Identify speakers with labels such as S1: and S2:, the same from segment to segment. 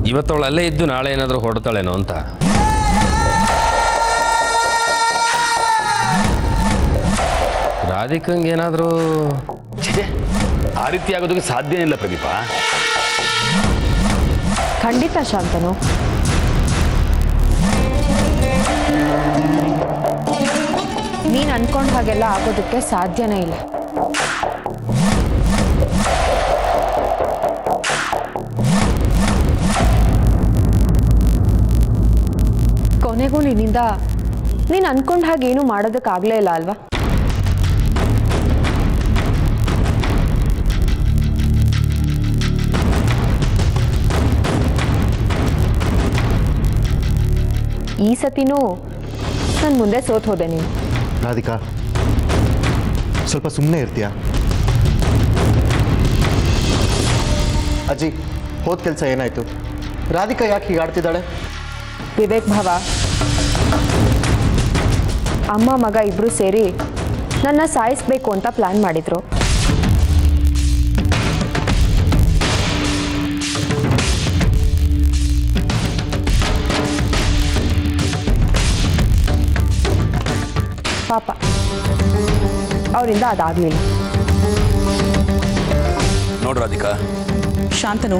S1: ಇವತ್ತವಳು ಅಲ್ಲೇ ಇದ್ದು ನಾಳೆ ಏನಾದರೂ ಹೊಡ್ತಾಳೇನೋ ಅಂತ ರಾಧಿಕಂಗೆ ಏನಾದರೂ
S2: ಛೇ ಆ ರೀತಿ ಆಗೋದಕ್ಕೆ ಸಾಧ್ಯ ಇಲ್ಲ ಪ್ರದೀಪ
S3: ಖಂಡಿತ ಶಾಂತನು ನೀನು ಅನ್ಕೊಂಡ ಹಾಗೆಲ್ಲ ಆಗೋದಕ್ಕೆ ಸಾಧ್ಯನೇ ಇಲ್ಲ ಕೊನೆಗೂ ನಿನ್ನಿಂದ ನೀನು ಅನ್ಕೊಂಡ ಹಾಗೆ ಏನೂ ಮಾಡೋದಕ್ಕಾಗಲೇ ಇಲ್ಲ ಅಲ್ವಾ ಈ ಸತಿನೂ ನಾನು ಮುಂದೆ ಸೋತ್ ಹೋದೆ ನೀನು
S4: ರಾಧಿಕಾ ಸ್ವಲ್ಪ ಸುಮ್ಮನೆ ಇರ್ತೀಯಾ ಅಜ್ಜಿ ಹೋದ ಕೆಲಸ ಏನಾಯ್ತು ರಾಧಿಕಾ ಯಾಕೆ ಹೀಗೆ ಆಡ್ತಿದ್ದಾಳೆ
S3: ವಿವೇಕ್ ಭಾವ ಅಮ್ಮ ಮಗ ಇಬ್ರು ಸೇರಿ ನನ್ನ ಸಾಯಿಸ್ಬೇಕು ಅಂತ ಪ್ಲಾನ್ ಮಾಡಿದ್ರು ಪಾಪ ಅವರಿಂದ ಅದಾಗಲಿಲ್ಲ
S2: ನೋಡು ರಾಧಿಕಾ
S5: ಶಾಂತನು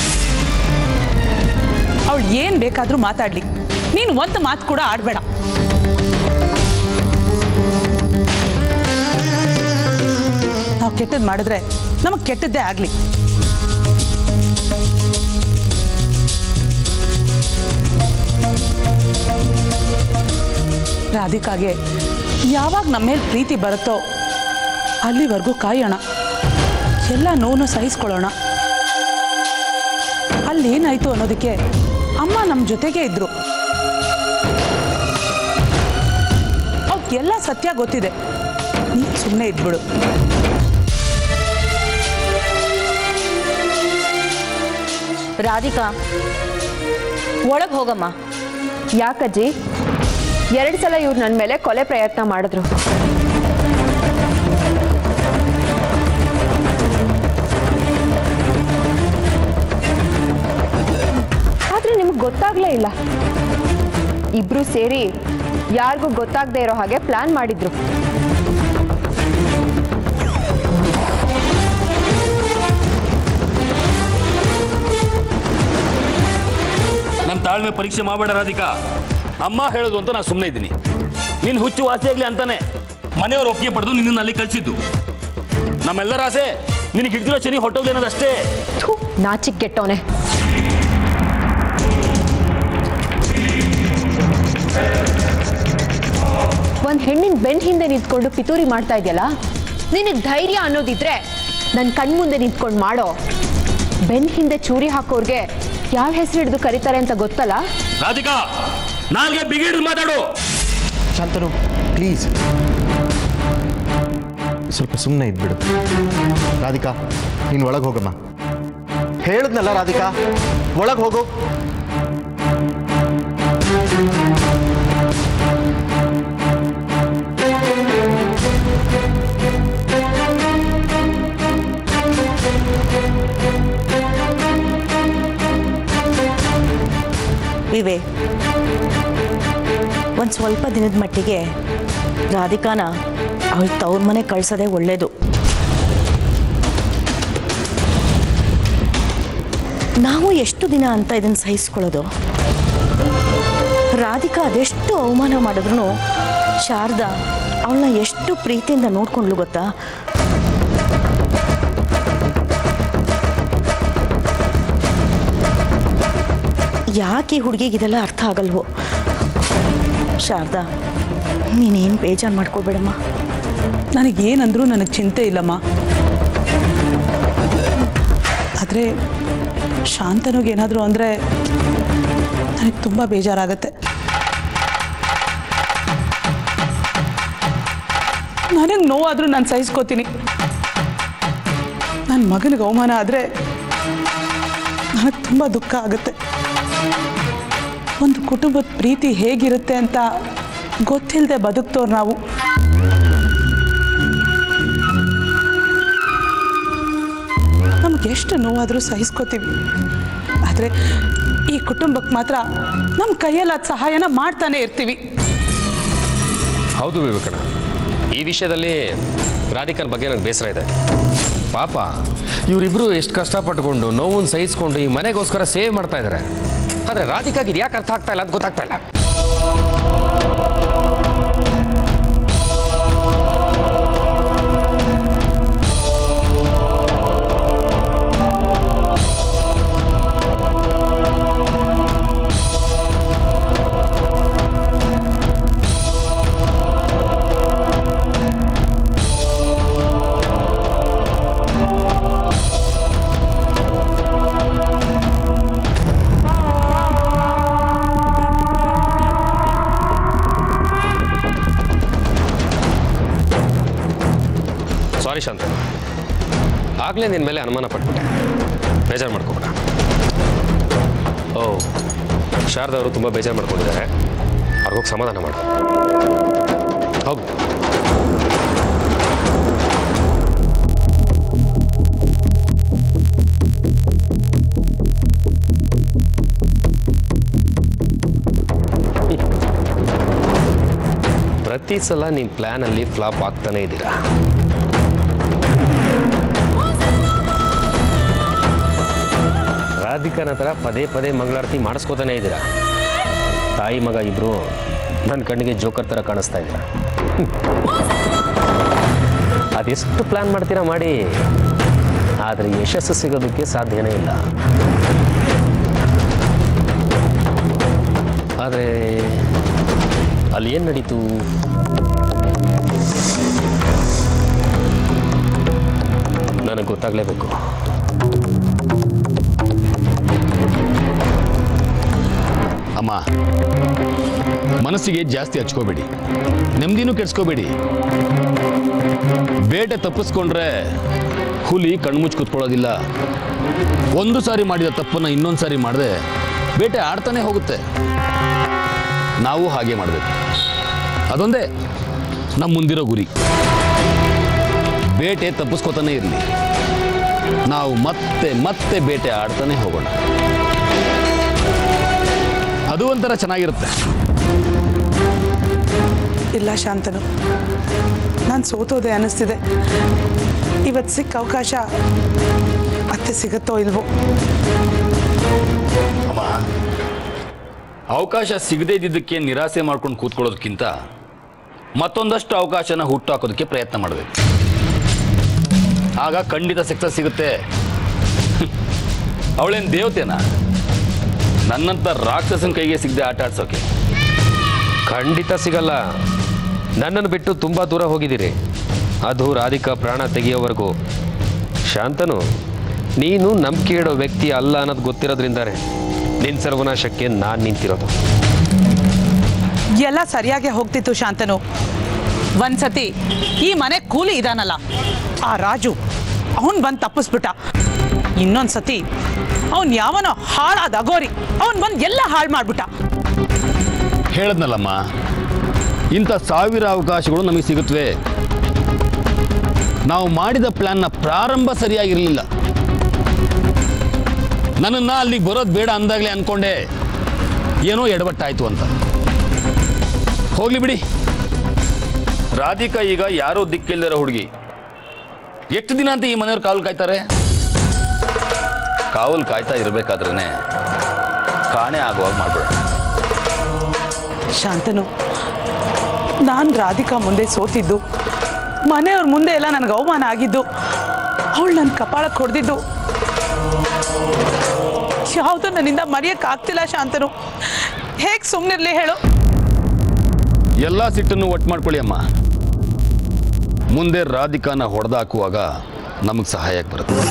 S5: ಅವಳು ಏನು ಬೇಕಾದರೂ ಮಾತಾಡಲಿ ನೀನು ಒಂದು ಮಾತು ಕೂಡ ಆಡಬೇಡ ನಾವು ಕೆಟ್ಟದ್ದು ಮಾಡಿದ್ರೆ ನಮಗೆ ಕೆಟ್ಟದ್ದೇ ಆಗಲಿ ರಾಧಿಕಾಗೆ ಯಾವಾಗ ನಮ್ಮ ಮೇಲೆ ಪ್ರೀತಿ ಬರುತ್ತೋ ಅಲ್ಲಿವರೆಗೂ ಕಾಯೋಣ ಎಲ್ಲ ನೋವನ್ನು ಸಹಿಸ್ಕೊಳ್ಳೋಣ ಅಲ್ಲೇನಾಯ್ತು ಅನ್ನೋದಕ್ಕೆ ಅಮ್ಮ ನಮ್ಮ ಜೊತೆಗೆ ಇದ್ರು ಎಲ್ಲ ಸತ್ಯ ಗೊತ್ತಿದೆ ನೀನು ಸುಮ್ಮನೆ ಇದ್ಬಿಡು
S6: ರಾಧಿಕಾ ಒಳಗೆ ಹೋಗಮ್ಮ
S3: ಯಾಕಜ್ಜಿ ಎರಡು ಸಲ ಇವ್ರು ನನ್ನ ಮೇಲೆ ಕೊಲೆ ಪ್ರಯತ್ನ ಮಾಡಿದ್ರು ಆದ್ರೆ ನಿಮ್ಗೆ ಗೊತ್ತಾಗ್ಲೇ ಇಲ್ಲ ಇಬ್ರು ಸೇರಿ ಯಾರಿಗೂ ಗೊತ್ತಾಗದೆ ಇರೋ ಹಾಗೆ ಪ್ಲಾನ್ ಮಾಡಿದ್ರು
S2: ನನ್ನ ತಾಳ್ಮೆ ಪರೀಕ್ಷೆ ಮಾಡಬೇಡ ರಾಧಿಕಾ ಅಮ್ಮ ಹೇಳೋದು ಅಂತ ನಾನು ಸುಮ್ಮನೆ ಇದ್ದೀನಿ ನೀನು ಹುಚ್ಚು ವಾಸಿ ಆಗ್ಲಿ ಅಂತಾನೆ ಮನೆಯವರು ಒಪ್ಪಿಗೆ ಪಡೆದು ನಿನ್ನನ್ನು ಅಲ್ಲಿ ಕಳಿಸಿದ್ದು ನಮ್ಮೆಲ್ಲರ ಆಸೆ ನಿನಗೆ ಹಿಡಿದಿರೋ ಶನಿ ಹೊಟ್ಟೋಗ್ಲಿ ಅನ್ನೋದಷ್ಟೇ
S3: ಥು, ನಾಚಿಕ್ ಗೆಟ್ಟವನೆ ಒಂದ್ ಹೆಣ್ಣಿನ ಬೆನ್ ಹಿಂದೆ ನಿಂತ್ಕೊಂಡು ಪಿತೂರಿ ಮಾಡ್ತಾ ಇದೆಯಲ್ಲ ನಿನಗೆ ಧೈರ್ಯ ಅನ್ನೋದಿದ್ರೆ ನನ್ನ ಕಣ್ಮುಂದೆ ನಿಂತ್ಕೊಂಡು ಮಾಡೋ ಬೆನ್ ಹಿಂದೆ ಚೂರಿ ಹಾಕೋರ್ಗೆ ಯಾವ ಹೆಸರು ಹಿಡಿದು ಕರೀತಾರೆ ಅಂತ ಗೊತ್ತಲ್ಲ
S2: ರಾಧಿಕಾ ನಾಲ್ಗೆ ಬಿಗಿಡಿದು ಮಾತಾಡು
S4: ಶಾಂತನು ಪ್ಲೀಸ್ ಸ್ವಲ್ಪ ಸುಮ್ಮನೆ ಇದ್ಬಿಡು ರಾಧಿಕಾ ನೀನು ಒಳಗೆ ಹೋಗಮ್ಮ ಹೇಳಿದ್ನಲ್ಲ ರಾಧಿಕಾ ಒಳಗೆ ಹೋಗು
S6: ವಿವೇ ಒಂದು ಸ್ವಲ್ಪ ದಿನದ ಮಟ್ಟಿಗೆ ರಾಧಿಕಾನ ಅವಳ ತವ್ರ ಮನೆ ಕಳ್ಸೋದೇ ಒಳ್ಳೇದು ನಾವು ಎಷ್ಟು ದಿನ ಅಂತ ಇದನ್ನು ಸಹಿಸ್ಕೊಳ್ಳೋದು ರಾಧಿಕಾ ಅದೆಷ್ಟು ಅವಮಾನ ಮಾಡಿದ್ರು ಶಾರದಾ ಅವಳನ್ನ ಎಷ್ಟು ಪ್ರೀತಿಯಿಂದ ನೋಡ್ಕೊಂಡ್ಲು ಗೊತ್ತಾ ಯಾಕೆ ಈ ಹುಡುಗಿಗೆ ಇದೆಲ್ಲ ಅರ್ಥ ಆಗಲ್ವೋ ಶಾರದಾ ನೀನೇನು ಬೇಜಾರು ಮಾಡ್ಕೋಬೇಡಮ್ಮ
S5: ನನಗೇನಂದ್ರೂ ನನಗೆ ಚಿಂತೆ ಇಲ್ಲಮ್ಮ ಆದರೆ ಶಾಂತನಿಗೇನಾದರೂ ಅಂದರೆ ನನಗೆ ತುಂಬ ಬೇಜಾರಾಗತ್ತೆ ನನಗೆ ನೋವಾದರೂ ನಾನು ಸಹಿಸ್ಕೋತೀನಿ ನನ್ನ ಮಗನಿಗೆ ಅವಮಾನ ಆದರೆ ನನಗೆ ತುಂಬ ದುಃಖ ಆಗುತ್ತೆ ಒಂದು ಕುಟುಂಬದ ಪ್ರೀತಿ ಹೇಗಿರುತ್ತೆ ಅಂತ ಗೊತ್ತಿಲ್ಲದೆ ಬದುಕ್ತವ್ರು ನಾವು ನಮ್ಗೆ ಎಷ್ಟು ನೋವಾದರೂ ಸಹಿಸ್ಕೋತೀವಿ ಆದರೆ ಈ ಕುಟುಂಬಕ್ಕೆ ಮಾತ್ರ ನಮ್ಮ ಕೈಯಲ್ಲಾದ ಸಹಾಯನ ಮಾಡ್ತಾನೆ ಇರ್ತೀವಿ
S1: ಹೌದು ವಿವೇಕಣ್ಣ ಈ ವಿಷಯದಲ್ಲಿ ರಾಧಿಕನ ಬಗ್ಗೆ ನನಗೆ ಬೇಸರ ಇದೆ ಪಾಪ ಇವರಿಬ್ಬರು ಎಷ್ಟು ಕಷ್ಟಪಟ್ಕೊಂಡು ನೋವನ್ನು ಸಹಿಸ್ಕೊಂಡು ಈ ಮನೆಗೋಸ್ಕರ ಸೇವ್ ಮಾಡ್ತಾ ಇದ್ದಾರೆ ಆದರೆ ರಾಧಿಕಾಗೆ ಇದು ಯಾಕೆ ಅರ್ಥ ಆಗ್ತಾ ಇಲ್ಲ ಅಂತ ಗೊತ್ತಾಗ್ತಾ ಇಲ್ಲ ಸಾರಿ ಶಾಂತ ಆಗಲೇ ನಿನ್ನ ಮೇಲೆ ಅನುಮಾನ ಪಟ್ಬಿಟ್ಟೆ ಬೇಜಾರು ಮಾಡ್ಕೋಬೇಡ ಓ ಶಾರದವರು ತುಂಬ ಬೇಜಾರು ಮಾಡ್ಕೊಂಡಿದ್ದಾರೆ ಅವ್ರಿಗೋಗಿ ಸಮಾಧಾನ ಮಾಡು ಹೋಗು ಪ್ರತಿ ಸಲ ನಿಮ್ಮ ಪ್ಲ್ಯಾನಲ್ಲಿ ಫ್ಲಾಪ್ ಆಗ್ತಾನೇ ಇದ್ದೀರಾ ರಾಧಿಕನ ಥರ ಪದೇ ಪದೇ ಮಂಗಳಾರತಿ ಮಾಡಿಸ್ಕೋತಾನೆ ಇದ್ದೀರಾ ತಾಯಿ ಮಗ ಇಬ್ರು ನನ್ನ ಕಣ್ಣಿಗೆ ಜೋಕರ್ ಥರ ಕಾಣಿಸ್ತಾ ಇದ್ದೀರಾ ಅದೆಷ್ಟು ಪ್ಲ್ಯಾನ್ ಮಾಡ್ತೀರಾ ಮಾಡಿ ಆದರೆ ಯಶಸ್ಸು ಸಿಗೋದಕ್ಕೆ ಸಾಧ್ಯನೇ ಇಲ್ಲ ಆದರೆ ಅಲ್ಲಿ ಏನು ನಡೀತು ನನಗೆ ಗೊತ್ತಾಗಲೇಬೇಕು
S2: ಅಮ್ಮ ಮನಸ್ಸಿಗೆ ಜಾಸ್ತಿ ಹಚ್ಕೋಬೇಡಿ ನೆಮ್ಮದಿನೂ ಕೆಡ್ಸ್ಕೋಬೇಡಿ ಬೇಟೆ ತಪ್ಪಿಸ್ಕೊಂಡ್ರೆ ಹುಲಿ ಕಣ್ಮುಚ್ಚಿ ಕೂತ್ಕೊಳ್ಳೋದಿಲ್ಲ ಒಂದು ಸಾರಿ ಮಾಡಿದ ತಪ್ಪನ್ನು ಇನ್ನೊಂದು ಸಾರಿ ಮಾಡದೆ ಬೇಟೆ ಆಡ್ತಾನೆ ಹೋಗುತ್ತೆ ನಾವು ಹಾಗೆ ಮಾಡಬೇಕು ಅದೊಂದೇ ನಮ್ಮ ಮುಂದಿರೋ ಗುರಿ ಬೇಟೆ ತಪ್ಪಿಸ್ಕೋತಾನೆ ಇರಲಿ ನಾವು ಮತ್ತೆ ಮತ್ತೆ ಬೇಟೆ ಆಡ್ತಾನೆ ಹೋಗೋಣ ಅದು ಒಂಥರ ಚೆನ್ನಾಗಿರುತ್ತೆ
S5: ಇಲ್ಲ ಶಾಂತನು ನಾನು ಸೋತೋದೆ ಅನ್ನಿಸ್ತಿದೆ ಇವತ್ತು ಸಿಕ್ಕ ಅವಕಾಶ ಮತ್ತೆ ಸಿಗುತ್ತೋ ಇಲ್ವೋ
S2: ಅಮ್ಮ ಅವಕಾಶ ಸಿಗದೇ ಇದ್ದಿದ್ದಕ್ಕೆ ನಿರಾಸೆ ಮಾಡ್ಕೊಂಡು ಕೂತ್ಕೊಳ್ಳೋದಕ್ಕಿಂತ ಮತ್ತೊಂದಷ್ಟು ಅವಕಾಶನ ಹುಟ್ಟುಹಾಕೋದಕ್ಕೆ ಪ್ರಯತ್ನ ಮಾಡಬೇಕು ಆಗ ಖಂಡಿತ ಸಕ್ಸಸ್ ಸಿಗುತ್ತೆ ಅವಳೇನು ದೇವತೆನಾ ನನ್ನಂಥ ರಾಕ್ಷಸನ ಕೈಗೆ ಸಿಗದೆ ಆಟ ಆಡ್ಸೋಕೆ
S1: ಖಂಡಿತ ಸಿಗಲ್ಲ ನನ್ನನ್ನು ಬಿಟ್ಟು ತುಂಬ ದೂರ ಹೋಗಿದ್ದೀರಿ ಅದು ರಾಧಿಕಾ ಪ್ರಾಣ ತೆಗೆಯೋವರೆಗೂ ಶಾಂತನು ನೀನು ನಂಬಿಕೆ ಇಡೋ ವ್ಯಕ್ತಿ ಅಲ್ಲ ಅನ್ನೋದು ಗೊತ್ತಿರೋದ್ರಿಂದಾನೆ ನಿನ್ನ ಸರ್ವನಾಶಕ್ಕೆ ನಾನು ನಿಂತಿರೋದು
S5: ಎಲ್ಲ ಸರಿಯಾಗಿ ಹೋಗ್ತಿತ್ತು ಶಾಂತನು ಒಂದ್ಸತಿ ಈ ಮನೆ ಕೂಲಿ ಇದಾನಲ್ಲ ಆ ರಾಜು ಅವನ್ ಬಂದು ತಪ್ಪಿಸ್ಬಿಟ್ಟ ಇನ್ನೊಂದ್ಸತಿ ಅವನ್ ಯಾವನೋ ಹಾಳಾದ ಅಗೋರಿ ಅವನ್ ಬಂದು ಎಲ್ಲ ಹಾಳು ಮಾಡ್ಬಿಟ್ಟ
S2: ಹೇಳದ್ನಲ್ಲಮ್ಮ ಇಂಥ ಸಾವಿರ ಅವಕಾಶಗಳು ನಮಗೆ ಸಿಗುತ್ತವೆ ನಾವು ಮಾಡಿದ ಪ್ಲಾನ್ನ ಪ್ರಾರಂಭ ಸರಿಯಾಗಿರಲಿಲ್ಲ ನನ್ನನ್ನು ಅಲ್ಲಿಗೆ ಬರೋದು ಬೇಡ ಅಂದಾಗಲೇ ಅಂದ್ಕೊಂಡೆ ಏನೋ ಎಡವಟ್ಟಾಯ್ತು ಅಂತ ಹೋಗ್ಲಿ ಬಿಡಿ ರಾಧಿಕಾ ಈಗ ಯಾರೋ ದಿಕ್ಕಿಲ್ದಿರೋ ಹುಡುಗಿ ಎಷ್ಟು ದಿನ ಅಂತ ಈ ಮನೆಯವ್ರು ಕಾವಲು ಕಾಯ್ತಾರೆ ಕಾವಲು ಕಾಯ್ತಾ ಇರಬೇಕಾದ್ರೇ ಕಾಣೆ ಆಗುವಾಗ ಮಾಡ್ಬೇಡ
S5: ಶಾಂತನು ನಾನು ರಾಧಿಕಾ ಮುಂದೆ ಸೋತಿದ್ದು ಮನೆಯವ್ರ ಮುಂದೆ ಎಲ್ಲ ನನಗೆ ಅವಮಾನ ಆಗಿದ್ದು ಅವಳು ನನ್ನ ಕಪಾಳಕ್ಕೆ ಹೊಡೆದಿದ್ದು ಯಾವುದು ನನ್ನಿಂದ ಮರೆಯೋಕ್ಕಾಗ್ತಿಲ್ಲ ಶಾಂತನು ಹೇಗೆ ಸುಮ್ಮನಿರ್ಲಿ ಹೇಳು
S2: ಎಲ್ಲ ಸಿಟ್ಟನ್ನು ಒಟ್ಟು ಮಾಡ್ಕೊಳ್ಳಿ ಅಮ್ಮ ಮುಂದೆ ರಾಧಿಕಾನ ಹೊಡೆದಾಕುವಾಗ ನಮಗೆ ಸಹಾಯಕ್ಕೆ ಬರುತ್ತೆ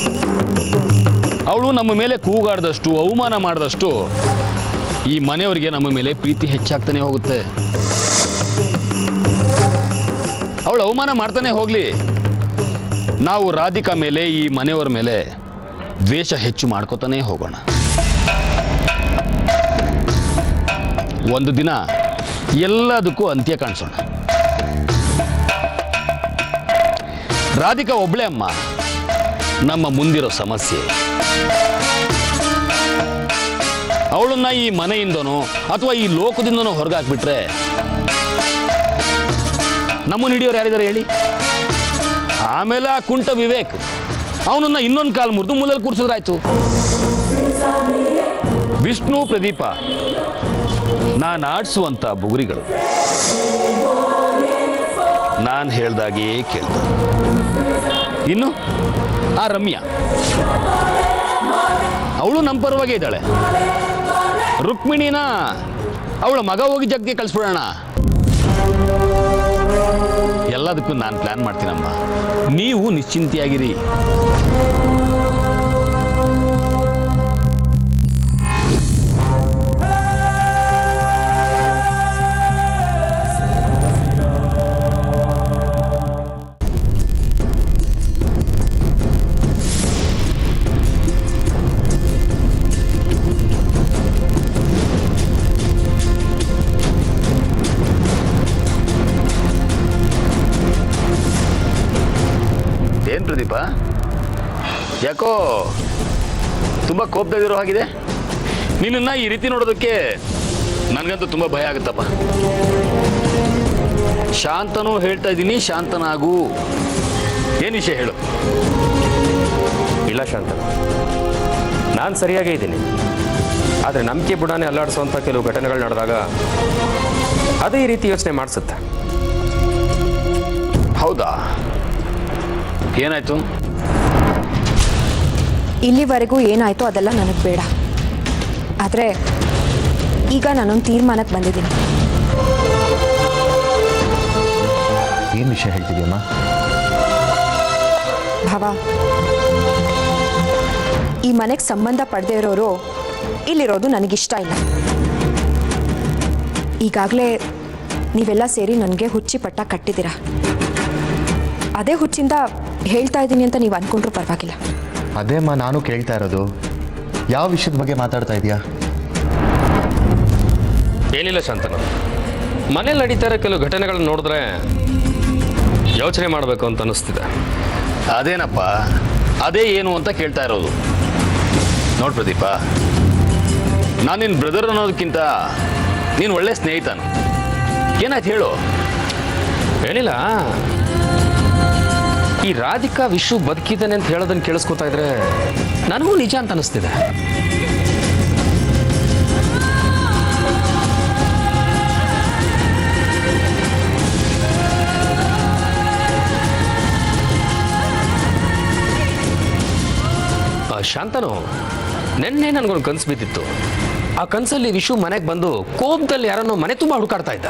S2: ಅವಳು ನಮ್ಮ ಮೇಲೆ ಕೂಗಾಡ್ದಷ್ಟು ಅವಮಾನ ಮಾಡಿದಷ್ಟು ಈ ಮನೆಯವರಿಗೆ ನಮ್ಮ ಮೇಲೆ ಪ್ರೀತಿ ಹೆಚ್ಚಾಗ್ತಾನೆ ಹೋಗುತ್ತೆ ಅವಳು ಅವಮಾನ ಮಾಡ್ತಾನೆ ಹೋಗ್ಲಿ ನಾವು ರಾಧಿಕಾ ಮೇಲೆ ಈ ಮನೆಯವರ ಮೇಲೆ ದ್ವೇಷ ಹೆಚ್ಚು ಮಾಡ್ಕೋತಾನೆ ಹೋಗೋಣ ಒಂದು ದಿನ ಎಲ್ಲದಕ್ಕೂ ಅಂತ್ಯ ಕಾಣಿಸೋಣ ರಾಧಿಕಾ ಒಬ್ಳೆ ಅಮ್ಮ ನಮ್ಮ ಮುಂದಿರೋ ಸಮಸ್ಯೆ ಅವಳನ್ನ ಈ ಮನೆಯಿಂದನೋ ಅಥವಾ ಈ ಲೋಕದಿಂದನೋ ಹೊರಗೆ ಹಾಕ್ಬಿಟ್ರೆ ನಮ್ಮನ್ನು ಹಿಡಿಯೋರು ಯಾರಿದ್ದಾರೆ ಹೇಳಿ ಆಮೇಲೆ ಆ ಕುಂಟ ವಿವೇಕ್ ಅವನನ್ನ ಇನ್ನೊಂದು ಕಾಲು ಮುರಿದು ಮೂಲಲ್ಲಿ ಕೂರ್ಸಿದ್ರಾಯ್ತು ವಿಷ್ಣು ಪ್ರದೀಪ ನಾನು ಆಡಿಸುವಂತ ಬುಗುರಿಗಳು ನಾನು ಹೇಳ್ದಾಗೇ ಕೇಳ್ದ ಇನ್ನು ಆ ರಮ್ಯಾ ಅವಳು ನಮ್ಮ ಪರವಾಗೇ ಇದ್ದಾಳೆ ರುಕ್ಮಿಣಿನ ಅವಳ ಮಗ ಹೋಗಿ ಜಗ್ಗೆ ಕಳಿಸ್ಬಿಡೋಣ ಎಲ್ಲದಕ್ಕೂ ನಾನು ಪ್ಲಾನ್ ಮಾಡ್ತೀನಮ್ಮ ನೀವು ನಿಶ್ಚಿಂತೆಯಾಗಿರಿ ಏನ್ ಪ್ರದೀಪ ಯಾಕೋ ತುಂಬಾ ಕೋಪದಾಗಿರೋ ಹಾಗಿದೆ ನಿನ್ನನ್ನ ಈ ರೀತಿ ನೋಡೋದಕ್ಕೆ ನನಗಂತೂ ತುಂಬಾ ಭಯ ಆಗುತ್ತಪ್ಪ ಶಾಂತನೂ ಹೇಳ್ತಾ ಇದ್ದೀನಿ ಶಾಂತನಾಗು ಏನ್ ವಿಷಯ ಹೇಳು
S1: ಇಲ್ಲ ಶಾಂತ ನಾನು ಸರಿಯಾಗೇ ಇದ್ದೀನಿ ಆದರೆ ನಂಬಿಕೆ ಬುಡಾನೆ ಅಲ್ಲಾಡಿಸುವಂಥ ಕೆಲವು ಘಟನೆಗಳು ನಡೆದಾಗ ಅದೇ ಈ ರೀತಿ ಯೋಚನೆ ಮಾಡಿಸುತ್ತೆ
S2: ಹೌದಾ ಏನಾಯ್ತು
S3: ಇಲ್ಲಿವರೆಗೂ ಏನಾಯ್ತು ಅದೆಲ್ಲ ನನಗೆ ಬೇಡ ಆದರೆ ಈಗ ನಾನೊಂದು ತೀರ್ಮಾನಕ್ಕೆ ಬಂದಿದ್ದೀನಿ
S4: ಏನು ವಿಷಯ ಹೇಳ್ತಿದ್ಯಮ್ಮ
S3: ಭಾವ ಈ ಮನೆಗೆ ಸಂಬಂಧ ಪಡೆದೇ ಇರೋರು ಇಲ್ಲಿರೋದು ನನಗಿಷ್ಟ ಇಲ್ಲ ಈಗಾಗಲೇ ನೀವೆಲ್ಲ ಸೇರಿ ನನಗೆ ಹುಚ್ಚಿ ಪಟ್ಟ ಕಟ್ಟಿದ್ದೀರಾ ಅದೇ ಹುಚ್ಚಿಂದ ಹೇಳ್ತಾ ಇದ್ದೀನಿ ಅಂತ ನೀವು ಅಂದ್ಕೊಂಡ್ರೂ ಪರವಾಗಿಲ್ಲ
S4: ಅದೇಮ್ಮ ನಾನು ಕೇಳ್ತಾ ಇರೋದು ಯಾವ ವಿಷಯದ ಬಗ್ಗೆ ಮಾತಾಡ್ತಾ ಇದೀಯಾ
S1: ಏನಿಲ್ಲ ಶಾಂತನ ಮನೇಲಿ ನಡೀತಾ ಇರೋ ಕೆಲವು ಘಟನೆಗಳನ್ನ ನೋಡಿದ್ರೆ ಯೋಚನೆ ಮಾಡಬೇಕು ಅಂತ ಅನಿಸ್ತಿದೆ
S2: ಅದೇನಪ್ಪ ಅದೇ ಏನು ಅಂತ ಕೇಳ್ತಾ ಇರೋದು ನೋಡ್ ಪ್ರದೀಪ ನಾನು ನಿನ್ನ ಬ್ರದರ್ ಅನ್ನೋದಕ್ಕಿಂತ ನೀನು ಒಳ್ಳೆ ಸ್ನೇಹಿತನು ಏನಾಯ್ತು ಹೇಳು
S1: ಏನಿಲ್ಲ ಈ ರಾಧಿಕಾ ವಿಶ್ವ ಬದುಕಿದ್ದಾನೆ ಅಂತ ಹೇಳೋದನ್ನ ಕೇಳಿಸ್ಕೊತಾ ಇದ್ರೆ ನನಗೂ ನಿಜ ಅಂತ ಅನಿಸ್ತಿದೆ ಆ, ಶಾಂತನು ನಿನ್ನೆ ನನಗೊಂದು ಕನಸು ಬಿದ್ದಿತ್ತು ಆ ಕನಸಲ್ಲಿ ವಿಶು ಮನೆಗೆ ಬಂದು ಕೋಪದಲ್ಲಿ ಯಾರನ್ನೋ ಮನೆ ತುಂಬ ಹುಡುಕಾಡ್ತಾ ಇದ್ದ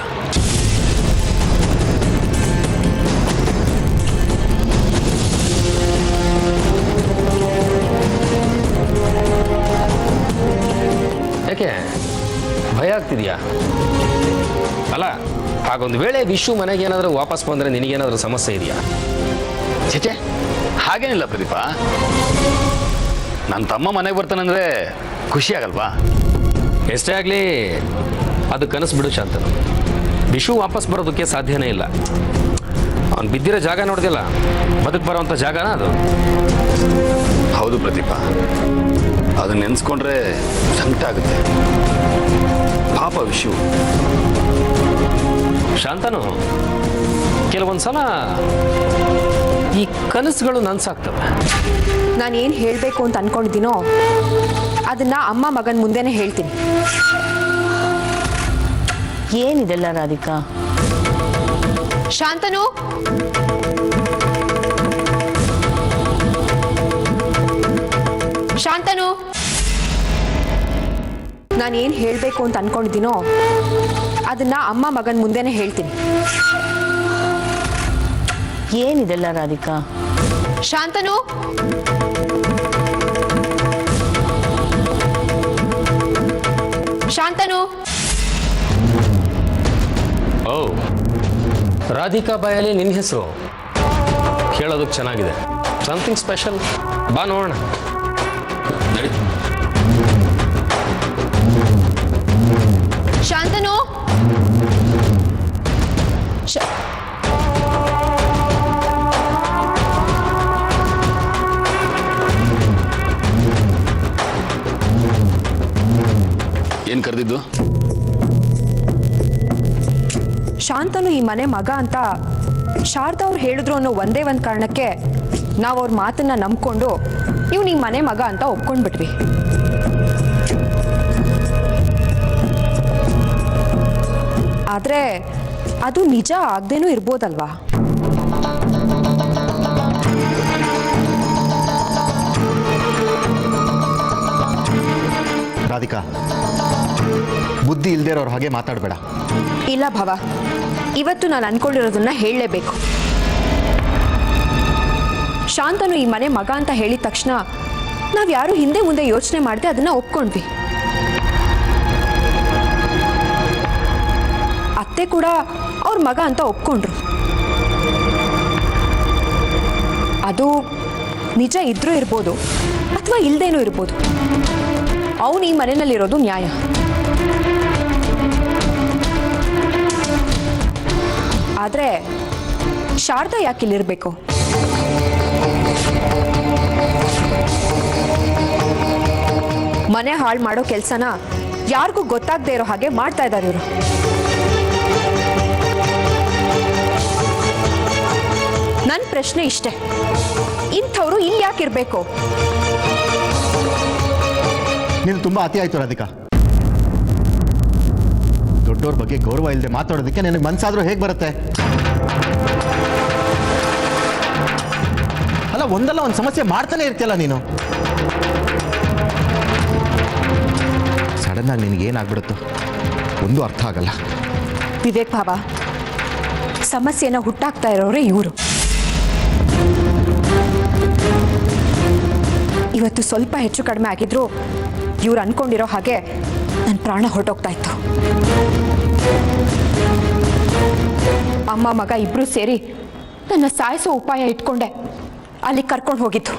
S1: ಯಾಕೆ ಭಯ ಆಗ್ತಿದ್ಯಾ ಅಲ್ಲ ಹಾಗೊಂದು ವೇಳೆ ವಿಶು ಮನೆಗೆ ಏನಾದರೂ ವಾಪಸ್ ಬಂದರೆ ನಿನಗೇನಾದರೂ ಸಮಸ್ಯೆ ಇದೆಯಾ
S2: ಚೇಚೆ ಹಾಗೇನಿಲ್ಲ ಪ್ರದೀಪ ನನ್ನ ತಮ್ಮ ಮನೆಗೆ ಬರ್ತಾನಂದ್ರೆ ಖುಷಿ ಆಗಲ್ವಾ
S1: ಎಷ್ಟೇ ಆಗಲಿ ಅದು ಕನಸು ಬಿಡು ಶಾಂತನು ವಿಶು ವಾಪಸ್ ಬರೋದಕ್ಕೆ ಸಾಧ್ಯನೇ ಇಲ್ಲ ಅವ್ನು ಬಿದ್ದಿರೋ ಜಾಗ ನೋಡ್ದಿಲ್ಲ ಬದುಕು ಬರೋವಂಥ ಜಾಗನ ಅದು
S2: ಹೌದು ಪ್ರದೀಪ ಅದನ್ನ ನೆನೆಸ್ಕೊಂಡ್ರೆ ಸಂಕಟ ಆಗುತ್ತೆ ಪಾಪ ವಿಷು
S1: ಶಾಂತನು ಕೆಲವೊಂದು ಸಲ ಈ ಕನಸುಗಳು ನನ್ಸಾಗ್ತವೆ
S3: ನಾನು ಏನು ಹೇಳಬೇಕು ಅಂತ ಅನ್ಕೊಂಡಿದ್ದೀನೋ ಅದನ್ನ ಅಮ್ಮ ಮಗನ ಮುಂದೆನೇ ಹೇಳ್ತೀನಿ
S6: ಏನಿದೆಲ್ಲ ರಾಧಿಕಾ
S3: ಶಾಂತನು ಶಾಂತನು ನಾನು ಏನು ಹೇಳಬೇಕು ಅಂತ ಅನ್ಕೊಂಡಿದ್ದೀನೋ ಅದನ್ನ ಅಮ್ಮ ಮಗನ ಮುಂದೆನೇ ಹೇಳ್ತೀನಿ
S6: ಏನಿದೆಲ್ಲ ರಾಧಿಕಾ
S3: ಶಾಂತನು ಶಾಂತನು
S1: ಓ ರಾಧಿಕಾ ಬಾಯಲ್ಲಿ ನಿನ್ನ ಹೆಸರು ಕೇಳೋದಕ್ಕೆ ಚೆನ್ನಾಗಿದೆ ಸಮಥಿಂಗ್ ಸ್ಪೆಷಲ್ ಬಾ ನೋಡೋಣ
S2: ನಡಿ
S3: ಶಾಂತನು ಶ-
S2: ಏನು ಕರೆದಿದ್ದು
S3: ಶಾಂತನು ಈ ಮನೆ ಮಗ ಅಂತ ಶಾರದಾ ಅವ್ರು ಹೇಳಿದ್ರು ಅನ್ನೋ ಒಂದೇ ಒಂದು ಕಾರಣಕ್ಕೆ ನಾವು ಅವ್ರ ಮಾತನ್ನ ನಂಬ್ಕೊಂಡು ಇವ್ನು ಈ ಮನೆ ಮಗ ಅಂತ ಒಪ್ಕೊಂಡ್ಬಿಟ್ವಿ ಆದ್ರೆ ಅದು ನಿಜ ಆಗ್ದೇನೂ ಇರ್ಬೋದಲ್ವಾ
S4: ರಾಧಿಕಾ ಬುದ್ಧಿ ಇಲ್ದೇ ಇರೋರು ಹಾಗೆ ಮಾತಾಡಬೇಡ
S3: ಇಲ್ಲ ಭವ ಇವತ್ತು ನಾನು ಅನ್ಕೊಂಡಿರೋದನ್ನ ಹೇಳಲೇಬೇಕು ಶಾಂತನು ಈ ಮನೆ ಮಗ ಅಂತ ಹೇಳಿದ ತಕ್ಷಣ ನಾವು ಯಾರು ಹಿಂದೆ ಮುಂದೆ ಯೋಚನೆ ಮಾಡದೆ ಅದನ್ನ ಒಪ್ಕೊಂಡ್ವಿ ಅತ್ತೆ ಕೂಡ ಅವ್ರ ಮಗ ಅಂತ ಒಪ್ಕೊಂಡ್ರು ಅದು ನಿಜ ಇದ್ರೂ ಇರ್ಬೋದು ಅಥವಾ ಇಲ್ದೇನೂ ಇರ್ಬೋದು ಅವನು ಈ ಮನೆಯಲ್ಲಿರೋದು ನ್ಯಾಯ ಆದ್ರೆ ಶಾರದಾ ಯಾಕಿಲ್ಲಿರ್ಬೇಕು ಮನೆ ಹಾಳು ಮಾಡೋ ಕೆಲಸನ ಯಾರಿಗೂ ಗೊತ್ತಾಗದೆ ಇರೋ ಹಾಗೆ ಮಾಡ್ತಾ ಇದ್ದಾರೆ ಇವರು ನನ್ನ ಪ್ರಶ್ನೆ ಇಷ್ಟೇ ಇಂಥವ್ರು ಇಲ್ಲಿ ಯಾಕಿರ್ಬೇಕು
S4: ನೀನು ತುಂಬ ಅತಿ ಆಯ್ತು ರಾಧಿಕಾ ದೊಡ್ಡವ್ರ ಬಗ್ಗೆ ಗೌರವ ಇಲ್ಲದೆ ಮಾತಾಡೋದಕ್ಕೆ ನಿನಗೆ ಮನ್ಸಾದ್ರೂ ಹೇಗೆ ಬರುತ್ತೆ ಅಲ್ಲ ಒಂದಲ್ಲ ಒಂದು ಸಮಸ್ಯೆ ಮಾಡ್ತಾನೆ ಇರ್ತೀಯಲ್ಲ ನೀನು ಸಡನ್ ಆಗಿ ನಿನಗೆ ಏನಾಗ್ಬಿಡುತ್ತೋ ಒಂದು ಅರ್ಥ ಆಗಲ್ಲ
S3: ವಿವೇಕ್ ಭಾವ ಸಮಸ್ಯೆನ ಹುಟ್ಟಾಕ್ತಾ ಇರೋರೇ ಇವರು ಇವತ್ತು ಸ್ವಲ್ಪ ಹೆಚ್ಚು ಕಡಿಮೆ ಆಗಿದ್ರು ಇವ್ರು ಅನ್ಕೊಂಡಿರೋ ಹಾಗೆ ನನ್ನ ಪ್ರಾಣ ಹೊರಟೋಗ್ತಾ ಇತ್ತು ಅಮ್ಮ ಮಗ ಇಬ್ರು ಸೇರಿ ನನ್ನ ಸಾಯಿಸೋ ಉಪಾಯ ಇಟ್ಕೊಂಡೆ ಅಲ್ಲಿ ಕರ್ಕೊಂಡು ಹೋಗಿತ್ತು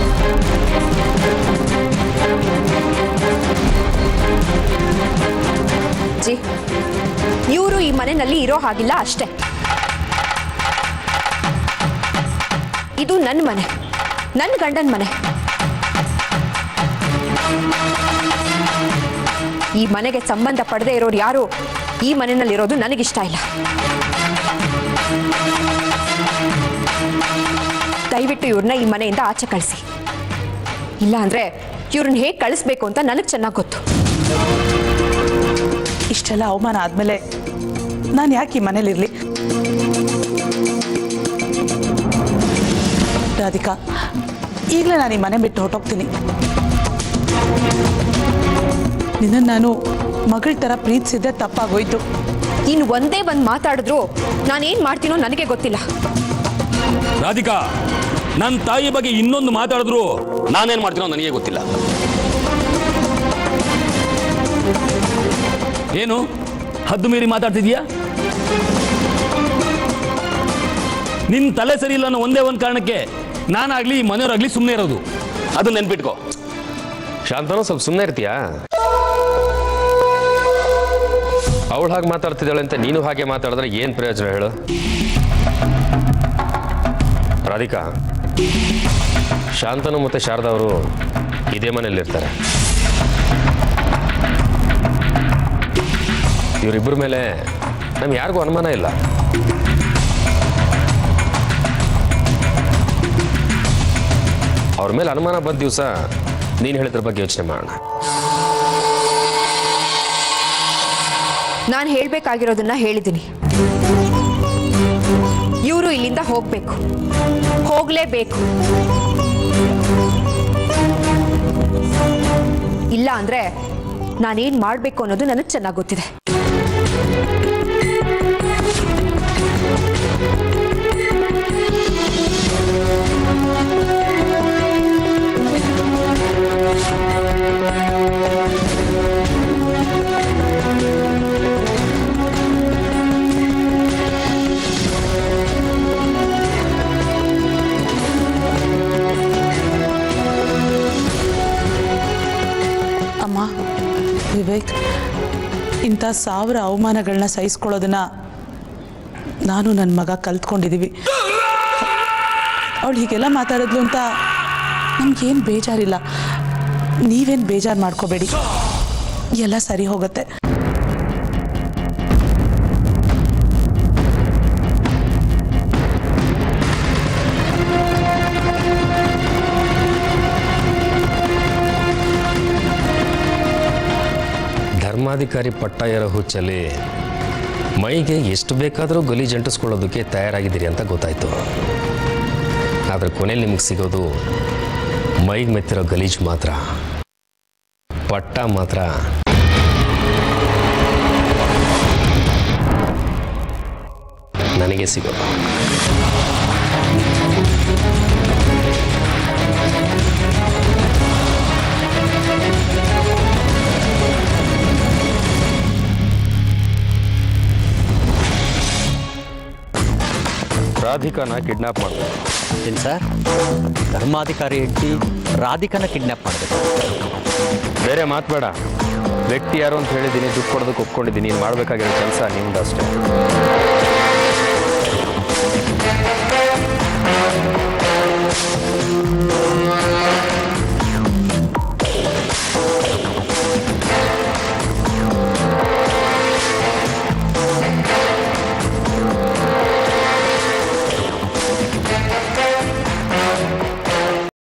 S3: ಜಿ ಇವರು ಈ ಮನೆಯಲ್ಲಿ ಇರೋ ಹಾಗಿಲ್ಲ ಅಷ್ಟೇ ಇದು ನನ್ನ ಮನೆ ನನ್ನ ಗಂಡನ ಮನೆ ಈ ಮನೆಗೆ ಸಂಬಂಧ ಪಡದೆ ಇರೋರು ಯಾರು ಈ ಮನೆಯಲ್ಲಿರೋದು ನನಗಿಷ್ಟ ಇಲ್ಲ ದಯವಿಟ್ಟು ಇವ್ರನ್ನ ಈ ಮನೆಯಿಂದ ಆಚೆ ಕಳಿಸಿ ಇಲ್ಲ ಅಂದ್ರೆ ಇವ್ರನ್ನ ಹೇಗೆ ಕಳಿಸ್ಬೇಕು ಅಂತ ನನಗೆ ಚೆನ್ನಾಗಿ ಗೊತ್ತು
S5: ಇಷ್ಟೆಲ್ಲ ಅವಮಾನ ಆದಮೇಲೆ ನಾನು ಯಾಕೆ ಈ ಮನೇಲಿರಲಿ ರಾಧಿಕಾ ಈಗಲೇ ನಾನು ಈ ಮನೆ ಬಿಟ್ಟು ಹೊರಟೋಗ್ತೀನಿ ನಿನ್ನನ್ನು ನಾನು ಮಗಳ ಥರ ಪ್ರೀತಿಸಿದ್ದೆ ತಪ್ಪಾಗೋಯ್ತು
S3: ಇನ್ನು ಒಂದೇ ಒಂದು ಮಾತಾಡಿದ್ರು ನಾನೇನು ಮಾಡ್ತೀನೋ ನನಗೆ ಗೊತ್ತಿಲ್ಲ
S2: ರಾಧಿಕಾ ನನ್ನ ತಾಯಿ ಬಗ್ಗೆ ಇನ್ನೊಂದು ಮಾತಾಡಿದ್ರು ನಾನೇನು ಮಾಡ್ತೀನೋ ನನಗೆ ಗೊತ್ತಿಲ್ಲ ಏನು ಹದ್ದು ಮೀರಿ ಮಾತಾಡ್ತಿದ್ಯಾ ನಿನ್ನ ತಲೆ ಸರಿ ಇಲ್ಲ ಅನ್ನೋ ಒಂದೇ ಒಂದು ಕಾರಣಕ್ಕೆ ನಾನಾಗ್ಲಿ ಈ ಮನೆಯವರಾಗ್ಲಿ ಸುಮ್ಮನೆ ಇರೋದು ಅದು ನೆನ್ಪಿಟ್ಕೋ
S1: ಶಾಂತನೂ ಸ್ವಲ್ಪ ಸುಮ್ಮನೆ ಇರ್ತೀಯಾ ಅವಳು ಹಾಗೆ ಮಾತಾಡ್ತಿದ್ದಾಳೆ ಅಂತ ನೀನು ಹಾಗೆ ಮಾತಾಡಿದ್ರೆ ಏನು ಪ್ರಯೋಜನ ಹೇಳು ರಾಧಿಕಾ ಶಾಂತನು ಮತ್ತು ಶಾರದಾ ಅವರು ಇದೇ ಮನೆಯಲ್ಲಿರ್ತಾರೆ ಇವರಿಬ್ಬರ ಮೇಲೆ ನಮ್ಗೆ ಯಾರಿಗೂ ಅನುಮಾನ ಇಲ್ಲ ಅವ್ರ ಮೇಲೆ ಅನುಮಾನ ಬಂದ ದಿವಸ ನೀನು ಹೇಳಿದ್ರ ಬಗ್ಗೆ ಯೋಚನೆ ಮಾಡೋಣ
S3: ನಾನು ಹೇಳಬೇಕಾಗಿರೋದನ್ನ ಹೇಳಿದ್ದೀನಿ ಇವರು ಇಲ್ಲಿಂದ ಹೋಗ್ಬೇಕು ಹೋಗ್ಲೇಬೇಕು ಇಲ್ಲ ಅಂದ್ರೆ ನಾನೇನ್ ಮಾಡಬೇಕು ಅನ್ನೋದು ನನಗೆ ಚೆನ್ನಾಗಿ ಗೊತ್ತಿದೆ
S5: ಅಮ್ಮ ವಿವೇಕ್ ಇಂಥ ಸಾವಿರ ಅವಮಾನಗಳನ್ನ ಸಹಿಸ್ಕೊಳ್ಳೋದನ್ನ ನಾನು ನನ್ನ ಮಗ ಕಲ್ತ್ಕೊಂಡಿದ್ದೀವಿ ಅವಳು ಹೀಗೆಲ್ಲ ಮಾತಾಡಿದ್ಲು ಅಂತ ನಮ್ಗೇನು ಬೇಜಾರಿಲ್ಲ ನೀವೇನು ಬೇಜಾರು ಮಾಡ್ಕೋಬೇಡಿ ಎಲ್ಲ ಸರಿ ಹೋಗುತ್ತೆ
S1: ಧರ್ಮಾಧಿಕಾರಿ ಪಟ್ಟ ಇರೋ ಹುಚ್ಚಲ್ಲಿ ಮೈಗೆ ಎಷ್ಟು ಬೇಕಾದರೂ ಗಲೀಜು ಅಂಟಿಸ್ಕೊಳ್ಳೋದಕ್ಕೆ ತಯಾರಾಗಿದ್ದೀರಿ ಅಂತ ಗೊತ್ತಾಯಿತು ಆದರೆ ಕೊನೆಯಲ್ಲಿ ನಿಮಗೆ ಸಿಗೋದು ಮೈಗೆ ಮೆತ್ತಿರೋ ಗಲೀಜು ಮಾತ್ರ ಪಟ್ಟ ಮಾತ್ರ ನನಗೆ ಸಿಗೋದು ರಾಧಿಕಾನ ಕಿಡ್ನಾಪ್ ಮಾಡಬೇಕು
S7: ಏನು ಸರ್ ಧರ್ಮಾಧಿಕಾರಿ ಹೆಂಡತಿ ರಾಧಿಕನ ಕಿಡ್ನಾಪ್ ಮಾಡಬೇಕು
S1: ಬೇರೆ ಮಾತಬೇಡ ವ್ಯಕ್ತಿ ಯಾರು ಅಂತ ಹೇಳಿದ್ದೀನಿ ದುಡ್ಡು ಕೊಡೋದಕ್ಕೆ ಒಪ್ಕೊಂಡಿದ್ದೀನಿ ನೀನು ಮಾಡಬೇಕಾಗಿರೋ ಕೆಲಸ ನಿಮ್ದು ಅಷ್ಟೇ